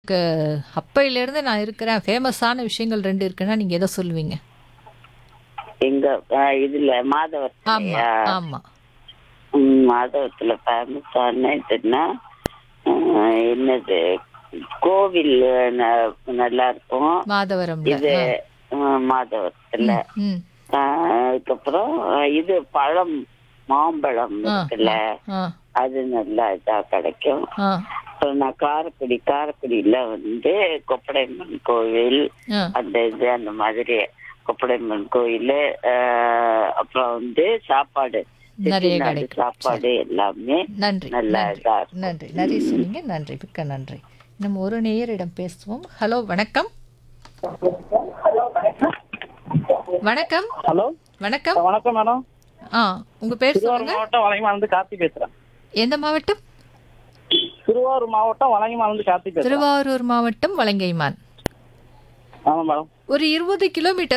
அப்பையிலேருந்து நான் இருக்கிறேன் ஃபேமஸான விஷயங்கள் ரெண்டு இருக்குன்னா நீங்கள் எதை சொல்லுவீங்க எங்க அஹ், இதுல ஆமாம் மாதவரத்துலயா ஆமாம் ம், மாதவத்துல ஃபேமஸான இதுன்னா அஹ், என்னது கோவில் ந- நல்லா இருக்கும் மாதவரம்ல இது அஹ், மாதவரத்துல ம் அஹ், அதுக்கப்புறம் அஹ், இது பழம் மாம்பழம் ஆ, இருக்குல்ல ஆ அது நல்லா இதா கிடைக்கும் ஆ அப்புறம் நான் காரைக்குடி காரைக்குடியில வந்து கொப்படைம்மன் கோவில் ஆ அந்த இது அந்த மாதிரி கொப்படைம்மன் கோயில் அப்புறம் வந்து சாப்பாடு நிறைய செட்டிநாடு கிடைக்கும். சாப்பாடு எல்லாமே நன்றி நல்லா நன்றி இதா இருக்கும். நன்றி நிறைய சொன்னீங்க நன்றி மிக்க நன்றி நம்ம ஒரு நேயரிடம் பேசுவோம் ஹலோ வணக்கம் வணக்கம் ஹலோ வணக்கம் வணக்கம் மேடம் ஆ உங்க பேர் திருவாரூர் சொல்லுங்க மாவட்டம் வழங்கிமாலிருந்து கார்த்தி பேசுறேன் எந்த மாவட்டம் திருவாரூர் மாவட்டம் வழங்கிமாலிருந்து கார்த்தி பேசுறேன் திருவாரூர் மாவட்டம் வலங்கைமான் ஆமா மேடம் ஒரு இருபது கிலோமீட்டர்